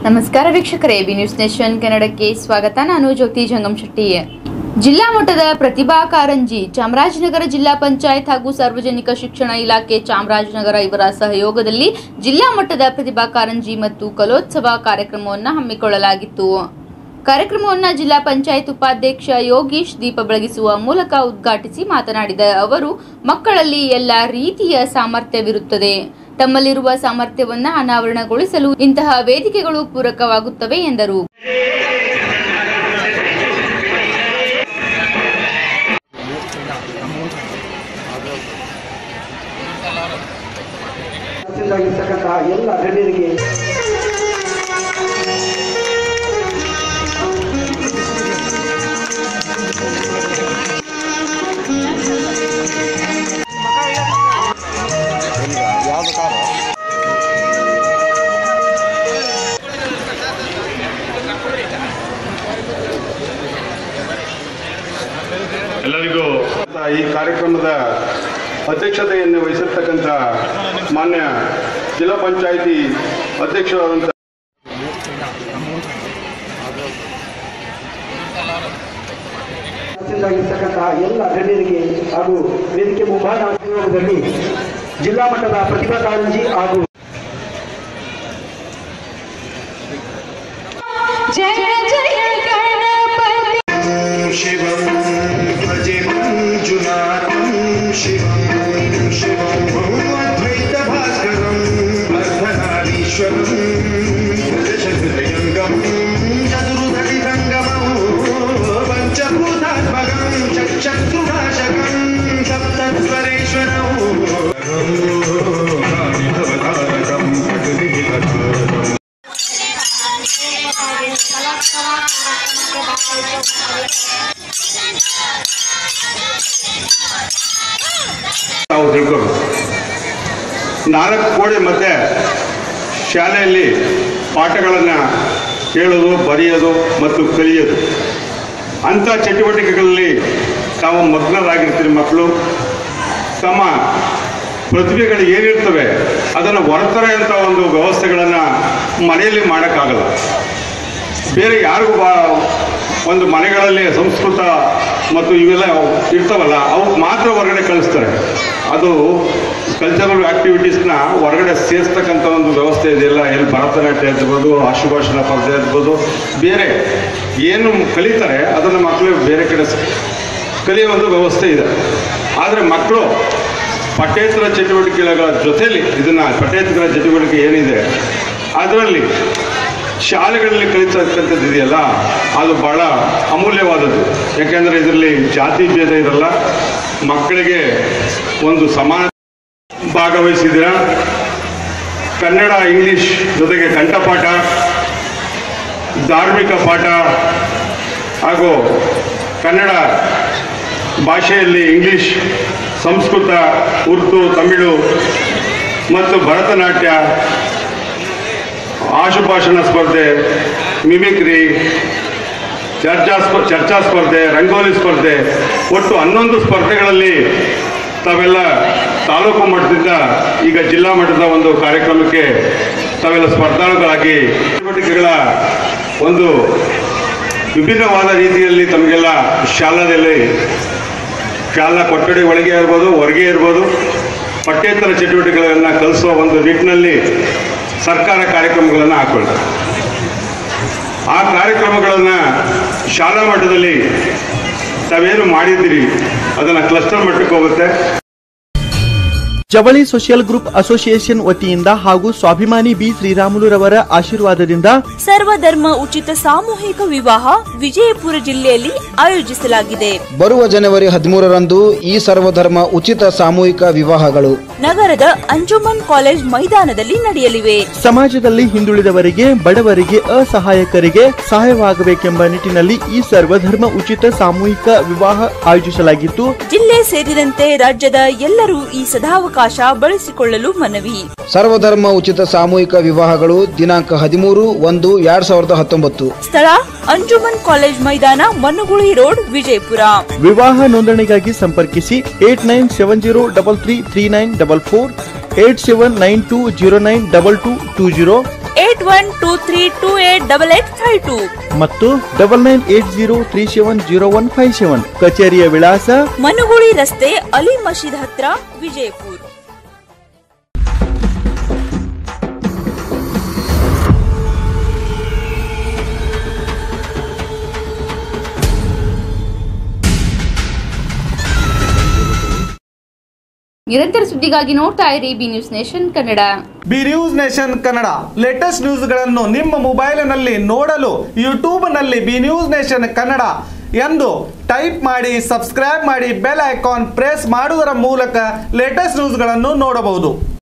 ನಮಸ್ಕಾರ ವೀಕ್ಷಕರೇ B News nation ಕನ್ನಡಕ್ಕೆ ಸ್ವಾಗತ ನಾನು ಜ್ಯೋತಿ ಜಂಗಮ್ ಶೆಟ್ಟಿ ಜಿಲ್ಲಾ ಮಟ್ಟದ ಪ್ರತಿಭಾ ಕಾರಂಜಿ ಚಾಮರಾಜನಗರ ಜಿಲ್ಲಾ ಪಂಚಾಯತ್ ಹಾಗೂ ಸಾರ್ವಜನಿಕ ಶಿಕ್ಷಣ ಇಲಾಖೆ ಚಾಮರಾಜನಗರ ಇವರ ಸಹಯೋಗದಲ್ಲಿ ಜಿಲ್ಲಾ ಮಟ್ಟದ ಪ್ರತಿಭಾ ಕಾರಂಜಿ ಮತ್ತು ಕಲೋತ್ಸವ ಕಾರ್ಯಕ್ರಮವನ್ನು ಹಮ್ಮಿಕೊಳ್ಳಲಾಗಿತ್ತು ಕಾರ್ಯಕ್ರಮವನ್ನು ಜಿಲ್ಲಾ ಪಂಚಾಯತ್ ಉಪಾಧ್ಯಕ್ಷ ಯೋಗೀಶ್ ದೀಪ ಬೆಳಗಿಸುವ ಮೂಲಕ ಉದ್ಘಾಟಿಸಿ ಮಾತನಾಡಿದ ಅವರು ಮಕ್ಕಳಲ್ಲಿ ಎಲ್ಲ ರೀತಿಯ ಸಾಮರ್ಥ್ಯವಿರುತ್ತದೆ ತಮ್ಮಲ್ಲಿರುವ ಸಾಮರ್ಥ್ಯವನ್ನ ಅನಾವರಣಗೊಳಿಸಲು ಇಂತಹ ವೇದಿಕೆಗಳು ಪೂರಕವಾಗುತ್ತವೆ ಎಂದರು ಆಗಿರ್ತಕ್ಕಂತಹ ಎಲ್ಲ ಗಣ್ಯರಿಗೆ ಎಲ್ಲರಿಗೂ ಈ ಕಾರ್ಯಕ್ರಮದ ಅಧ್ಯಕ್ಷತೆಯನ್ನು ವಹಿಸಿರ್ತಕ್ಕಂಥ ಮಾನ್ಯ ಜಿಲ್ಲಾ ಪಂಚಾಯಿತಿ ಅಧ್ಯಕ್ಷರಾದಂಥ ಆಗಿರ್ತಕ್ಕಂತಹ ಎಲ್ಲ ಗಣ್ಯರಿಗೆ ಹಾಗೂ ವೇದಿಕೆ ಮುಂಭಾಗ ಸಹಯೋಗದಲ್ಲಿ ಜಿಲ್ಲಾ ಮಟ್ಟದ ಪ್ರತಿಭಾ ಕಾರಂಜಿ ಹಾಗೂ ಜಯ ಜಯ ಗಣಪತಿ शिवं भजे मञ्जुनाथं शिवं शिवं अद्वैतभास्करम् अर्धनारीश्वरं दशहृदयङ्गं चतुर्धटिरङ्गमौ पञ्चभूतात्मकं चक्षुनाशकं सप्तस्वरेश्वरौ भवतारकं जगदिहितकारकम् ತಾವು ತಿಳ್ಕೋಬೇಕು ನಾಲ್ಕು ಗೋಡೆ ಮಧ್ಯೆ ಶಾಲೆಯಲ್ಲಿ ಪಾಠಗಳನ್ನು ಕೇಳೋದು ಬರೆಯೋದು ಮತ್ತು ಕಲಿಯೋದು ಅಂಥ ಚಟುವಟಿಕೆಗಳಲ್ಲಿ ತಾವು ಮಗ್ನರಾಗಿರ್ತೀರಿ ಮಕ್ಕಳು ತಮ್ಮ ಪ್ರತಿಭೆಗಳು ಏನಿರ್ತವೆ ಅದನ್ನು ಹೊರತರೆಯಂಥ ಒಂದು ವ್ಯವಸ್ಥೆಗಳನ್ನು ಮನೆಯಲ್ಲಿ ಮಾಡೋಕ್ಕಾಗಲ್ಲ ಬೇರೆ ಯಾರಿಗೂ ಬಾ ಒಂದು ಮನೆಗಳಲ್ಲಿ ಸಂಸ್ಕೃತ ಮತ್ತು ಇವೆಲ್ಲ ಇರ್ತಾವಲ್ಲ ಅವಕ್ಕೆ ಮಾತ್ರ ಹೊರಗಡೆ ಕಳಿಸ್ತಾರೆ ಅದು ಕಲ್ಚರಲ್ ಆ್ಯಕ್ಟಿವಿಟೀಸ್ನ ಹೊರಗಡೆ ಸೇರಿಸ್ತಕ್ಕಂಥ ಒಂದು ವ್ಯವಸ್ಥೆ ಇದೆಯಲ್ಲ ಎಲ್ಲಿ ಭರತನಾಟ್ಯ ಇರ್ಬೋದು ಆಶುಭಾಷಣ ಸ್ಪರ್ಧೆ ಇರ್ಬೋದು ಬೇರೆ ಏನು ಕಲಿತಾರೆ ಅದನ್ನು ಮಕ್ಕಳು ಬೇರೆ ಕಡೆ ಸ- ಕಲಿಯೋ ಒಂದು ವ್ಯವಸ್ಥೆ ಇದೆ ಆದರೆ ಮಕ್ಕಳು ಪಠ್ಯೇತರ ಚಟುವಟಿಕೆಗಳ ಜೊತೆಯಲ್ಲಿ ಇದನ್ನು ಪಠ್ಯೇತರ ಚಟುವಟಿಕೆ ಏನಿದೆ ಅದರಲ್ಲಿ ಶಾಲೆಗಳಲ್ಲಿ ಕಲಿತಕ್ಕಂಥದ್ದು ಇದೆಯಲ್ಲ ಅದು ಬಹಳ ಅಮೂಲ್ಯವಾದದ್ದು ಯಾಕೆಂದರೆ ಇದರಲ್ಲಿ ಜಾತಿ ಭೇದ ಇರಲ್ಲ ಮಕ್ಕಳಿಗೆ ಒಂದು ಸಮಾನ ಭಾಗವಹಿಸಿದ್ದೀರಾ ಕನ್ನಡ ಇಂಗ್ಲಿಷ್ ಜೊತೆಗೆ ಕಂಠಪಾಠ ಧಾರ್ಮಿಕ ಪಾಠ ಹಾಗೂ ಕನ್ನಡ ಭಾಷೆಯಲ್ಲಿ ಇಂಗ್ಲಿಷ್ ಸಂಸ್ಕೃತ ಉರ್ದು ತಮಿಳು ಮತ್ತು ಭರತನಾಟ್ಯ ಆಶುಭಾಷಣ ಸ್ಪರ್ಧೆ ಮಿಮಿಕ್ರಿ ಚರ್ಚಾ ಸ್ಪ ಚರ್ಚಾ ಸ್ಪರ್ಧೆ ರಂಗೋಲಿ ಸ್ಪರ್ಧೆ ಒಟ್ಟು ಹನ್ನೊಂದು ಸ್ಪರ್ಧೆಗಳಲ್ಲಿ ತಾವೆಲ್ಲ ತಾಲೂಕು ಮಟ್ಟದಿಂದ ಈಗ ಜಿಲ್ಲಾ ಮಟ್ಟದ ಒಂದು ಕಾರ್ಯಕ್ರಮಕ್ಕೆ ತಾವೆಲ್ಲ ಸ್ಪರ್ಧಾಳುಗಳಾಗಿ ಚಟುವಟಿಕೆಗಳ ಒಂದು ವಿಭಿನ್ನವಾದ ರೀತಿಯಲ್ಲಿ ತಮಗೆಲ್ಲ ಶಾಲಾದಲ್ಲಿ ಶಾಲಾ ಕೊಠಡಿ ಒಳಗೆ ಇರ್ಬೋದು ಹೊರಗೆ ಇರ್ಬೋದು ಪಠ್ಯೇತರ ಚಟುವಟಿಕೆಗಳನ್ನು ಕಲಿಸುವ ಒಂದು ನಿಟ್ಟಿನಲ್ಲಿ ಸರ್ಕಾರ ಕಾರ್ಯಕ್ರಮಗಳನ್ನು ಹಾಕ್ಕೊಳ್ತಾರೆ ಆ ಕಾರ್ಯಕ್ರಮಗಳನ್ನು ಶಾಲಾ ಮಟ್ಟದಲ್ಲಿ ತಾವೇನು ಮಾಡಿದ್ದೀರಿ ಅದನ್ನು ಕ್ಲಸ್ಟರ್ ಮಟ್ಟಕ್ಕೆ ಹೋಗುತ್ತೆ ಜವಳಿ ಸೋಷಿಯಲ್ ಗ್ರೂಪ್ ಅಸೋಸಿಯೇಷನ್ ವತಿಯಿಂದ ಹಾಗೂ ಸ್ವಾಭಿಮಾನಿ ಬಿ ಶ್ರೀರಾಮುಲುರವರ ಆಶೀರ್ವಾದದಿಂದ ಸರ್ವಧರ್ಮ ಉಚಿತ ಸಾಮೂಹಿಕ ವಿವಾಹ ವಿಜಯಪುರ ಜಿಲ್ಲೆಯಲ್ಲಿ ಆಯೋಜಿಸಲಾಗಿದೆ ಬರುವ ಜನವರಿ ಹದಿಮೂರರಂದು ಈ ಸರ್ವಧರ್ಮ ಉಚಿತ ಸಾಮೂಹಿಕ ವಿವಾಹಗಳು ನಗರದ ಅಂಜುಮನ್ ಕಾಲೇಜ್ ಮೈದಾನದಲ್ಲಿ ನಡೆಯಲಿವೆ ಸಮಾಜದಲ್ಲಿ ಹಿಂದುಳಿದವರಿಗೆ ಬಡವರಿಗೆ ಅಸಹಾಯಕರಿಗೆ ಸಹಾಯವಾಗಬೇಕೆಂಬ ನಿಟ್ಟಿನಲ್ಲಿ ಈ ಸರ್ವಧರ್ಮ ಉಚಿತ ಸಾಮೂಹಿಕ ವಿವಾಹ ಆಯೋಜಿಸಲಾಗಿತ್ತು ಜಿಲ್ಲೆ ಸೇರಿದಂತೆ ರಾಜ್ಯದ ಎಲ್ಲರೂ ಈ ಸದಾವಕಾಶ ಬಳಸಿಕೊಳ್ಳಲು ಮನವಿ ಸರ್ವಧರ್ಮ ಉಚಿತ ಸಾಮೂಹಿಕ ವಿವಾಹಗಳು ದಿನಾಂಕ ಹದಿಮೂರು ಒಂದು ಎರಡ್ ಸಾವಿರದ ಹತ್ತೊಂಬತ್ತು ಸ್ಥಳ ಅಂಜುಮನ್ ಕಾಲೇಜ್ ಮೈದಾನ ಮನ್ನುಗುಳಿ ರೋಡ್ ವಿಜಯಪುರ ವಿವಾಹ ನೋಂದಣಿಗಾಗಿ ಸಂಪರ್ಕಿಸಿ eight nine seven zero double three three nine double four eight seven nine two zero nine double two two zero eight eight one two three two eight double eight five two ಮತ್ತು double nine eight zero three seven zero one five seven ಕಚೇರಿಯ ವಿಳಾಸ ಮನುಗುಳಿ ರಸ್ತೆ ಅಲಿ ಮಸೀದ್ ಹತ್ರ ವಿಜಯಪುರ ನಿರಂತರ ಸುದ್ದಿಗಾಗಿ ನೋಡ್ತಾ ಇರಿ B News Nation Kannada B News Nation Kannada latest ನ್ಯೂಸ್ಗಳನ್ನು ನಿಮ್ಮ ಮೊಬೈಲಿನಲ್ಲಿ ನೋಡಲು ಯೂಟ್ಯೂಬ್ನಲ್ಲಿ ಬಿ ನ್ಯೂಸ್ ನೇಷನ್ ಕನ್ನಡ ಎಂದು ಟೈಪ್ ಮಾಡಿ ಸಬ್ಸ್ಕ್ರೈಬ್ ಮಾಡಿ ಬೆಲ್ ಐಕಾನ್ ಪ್ರೆಸ್ ಮಾಡುವುದರ ಮೂಲಕ ಲೇಟೆಸ್ಟ್ ನ್ಯೂಸ್ಗಳನ್ನು ನೋಡಬಹುದು